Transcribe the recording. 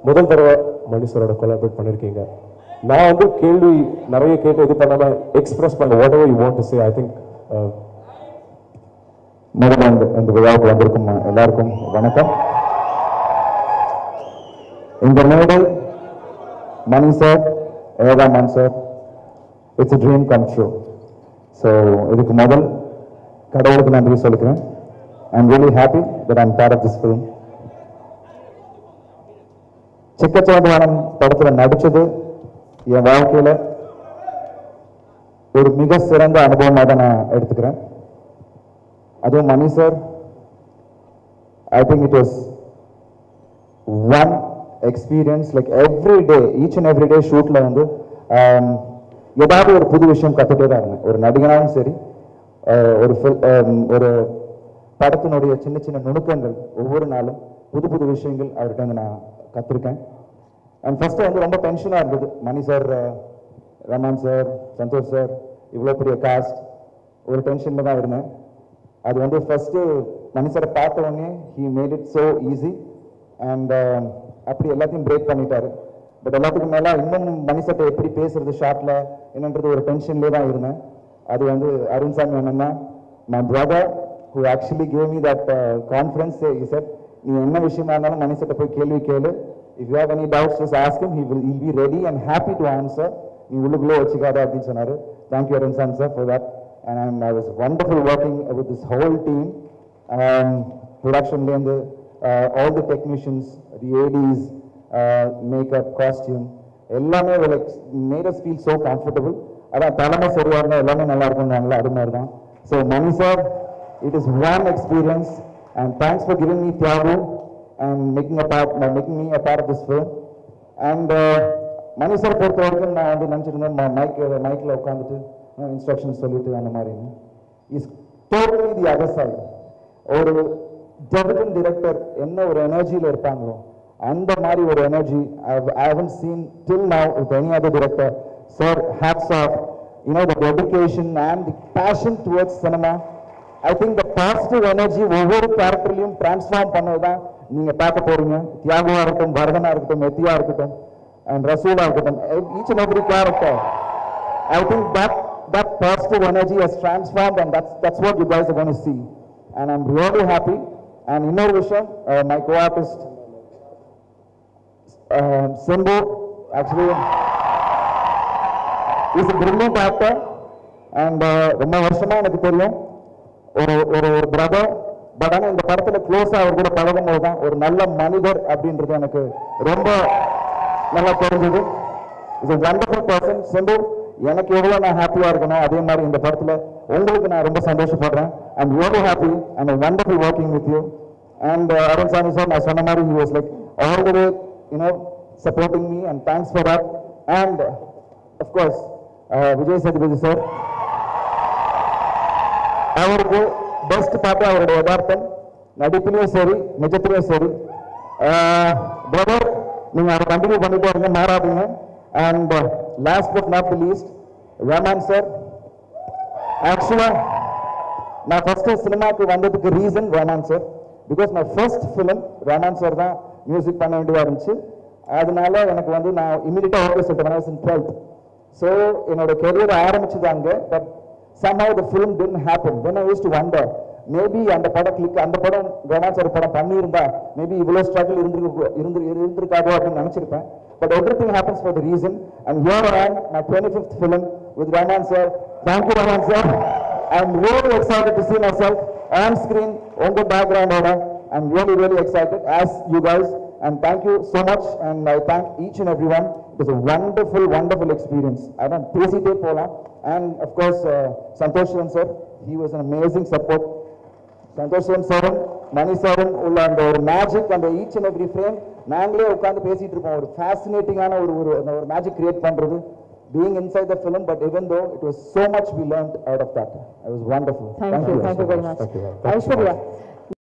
முதல் தடவை மணி சாரோட கொலாபரேட் பண்ணியிருக்கீங்க நான் வந்து கேள்வி நிறைய கேட்டு இது பண்ணாம எக்ஸ்பிரஸ் பண்ண whatever you want to say I think முதல்ல இந்த இந்த விழாவுக்கு வந்திருக்கும் எல்லாருக்கும் வணக்கம் இந்த மேடை மணி சார் ஏதாமன் sir it's dream come true so இதுக்கு முதல் கடவுளுக்கு நன்றி சொல்லிக்கிறேன் I am really happy that I'm part of this film சிக்கச்சோதவானம் படத்தில் நடிச்சது என் வாழ்க்கையில ஒரு மிக சிறந்த அனுபவமாக தான் நான் எடுத்துக்கிறேன் அதுவும் Mani sir I think it was one experience like every day each and every day ஷூட்ல வந்து um, ஏதாவது ஒரு புது விஷயம் கற்றுட்டே தான் இருந்தேன் ஒரு நடிகனாலும் சரி uh, ஒரு fil- um, ஒரு படத்தினுடைய சின்ன சின்ன நுணுக்கங்கள் ஒவ்வொரு நாளும் புது புது விஷயங்கள் அவர்கிட்ட வந்து நான் கற்றுருக்கேன் அண்ட் ஃபர்ஸ்ட் வந்து ரொம்ப டென்ஷனாக இருந்தது Mani sir Rahman sir Santhosh sir இவ்வளோ பெரிய காஸ்ட் ஒரு டென்ஷனில் தான் இருந்தேன் அது வந்து ஃபர்ஸ்ட் மணி சாரை பார்த்த உடனே he made it so easy and அப்படி எல்லாத்தையும் பிரேக் பண்ணிட்டாரு பட் எல்லாத்துக்கும் மேலே இன்னும் மணி சார்ட்ட எப்படி பேசுறது ஷார்ட்ல என்னன்றது ஒரு டென்ஷன்லேயே தான் இருந்தேன் அது வந்து அருண் சாமி என்னன்னா my brother who actually gave me that conference sir நீ என்ன விஷயமா இருந்தாலும் மணி சார்ட்ட போய் கேள்வி கேளு if you have any doubts just ask him he will he'll be ready and happy to answer நீ உள்ளுக்குள்ளே வச்சுக்காத அப்படின்னு சொன்னாரு thank you Arun Samy sir for that and I was wonderful working with this whole team. Um, production லேருந்து uh, all the technicians, the ADs, uh, makeup, costume, எல்லாமே like made us feel so comfortable. அதான் தலைமை சரியா இருந்தா எல்லாமே நல்லா இருக்கும்னாங்களா அது மாதிரி தான் so Mani sir it is one experience and thanks for giving me Thiyagu and making a part making me a part of this film and Mani sir பொறுத்த வரைக்கும் நான் வந்து நினச்சிருந்தேன் மைக் மைக்கில் உட்காந்துட்டு இன்ஸ்ட்ரக்ஷன் சொல்லிட்டு அந்த மாதிரி is totally the other side ஒரு டெபிடன் டிரெக்டர் என்ன ஒரு எனர்ஜியில் இருப்பாங்களோ அந்த மாதிரி ஒரு energy I haven't seen till now with any other director sir hats off you know the dedication and the passion towards cinema I think the positive energy ஒவ்வொரு கேரக்டர்லையும் டிரான்ஸ்ஃபார்ம் பண்ணது தான் நீங்க பார்க்க போறீங்க தியாகமா இருக்கட்டும் பரதனா இருக்கட்டும் மெத்தியா இருக்கட்டும் அண்ட் ரசூலா இருக்கட்டும் each and every character I think that that positive energy has transformed, and that's that's what you guys are going to see. And I'm really happy. And இன்னொரு விஷயம் uh, my co-artist uh, Simbu actually is a brilliant actor, and uh, ரொம்ப வருஷமா எனக்கு தெரியும் ஒரு ஒரு ஒரு brother but ஆனால் இந்த படத்தில் க்ளோஸாக அவர் கூட பழகும் போது தான் ஒரு நல்ல மனிதர் அப்படின்றது எனக்கு ரொம்ப நல்லா தெரிஞ்சது is a wonderful person Simbu எனக்கு எவ்வளோ நான் ஹாப்பியாக இருக்கணும் அதே மாதிரி இந்த படத்தில் உங்களுக்கு நான் ரொம்ப சந்தோஷப்படுறேன் I'm really happy and wonderful working with you and uh, Arun Samy sir நான் சொன்ன மாதிரி he was like all the way you know supporting me and thanks for that and of course uh, Vijay Sethupathi sir அவருக்கு பெஸ்ட் பார்த்து அவருடைய யதார்த்தம் நடிப்புலையும் சரி நிஜத்திலையும் சரி brother நீங்க அதை கண்டினியூ பண்ணிட்டே இருங்க மாறாதீங்க and last but not the least Rahman sir actually நான் ஃபர்ஸ்ட் சினிமாக்கு வந்ததுக்கு reason Rahman sir because my first film Rahman sir தான் மியூசிக் பண்ண வேண்டியதா இருந்துச்சு அதனால எனக்கு வந்து நான் இமீடியட்டா ஓகே சொல்லிட்டேன் டுவெல்த் ஸோ என்னோட கெரியர் ஆரம்பிச்சது அங்கே but somehow the film didn't happen then i used to wonder maybe அந்த படம் கிளிக் அந்த படம் ரமான் சார் படம் பண்ணியிருந்தா மேபி இவ்வளோ ஸ்ட்ரகிள் இருந்திருக்கு இருந்து இருந்திருக்காதோ அப்படின்னு நினைச்சிருப்பேன் but everything happens for the reason and here on my twenty fifth film with Rahman sir thank you Rahman sir I am really excited to see myself on screen உங்க பேக்ரவுண்டோட I am really really excited as you guys and thank you so much and I thank each and everyone it was a wonderful wonderful experience அதான் பேசிட்டே போலாம் and of course uh, Santosh Shivan sir he was an amazing support Santhosh Sivan சாரும் மணி சாரும் உள்ள அந்த ஒரு magic அந்த each and every frame நாங்களே உட்காந்து பேசிட்டு இருப்போம் ஒரு ஃபேசினேட்டிங்கான ஒரு ஒரு அந்த ஒரு மேஜிக் கிரியேட் பண்றது being inside the film but even though it was so much we learned out of that it was wonderful Thank you, thank you very much. Thank you. Aishwarya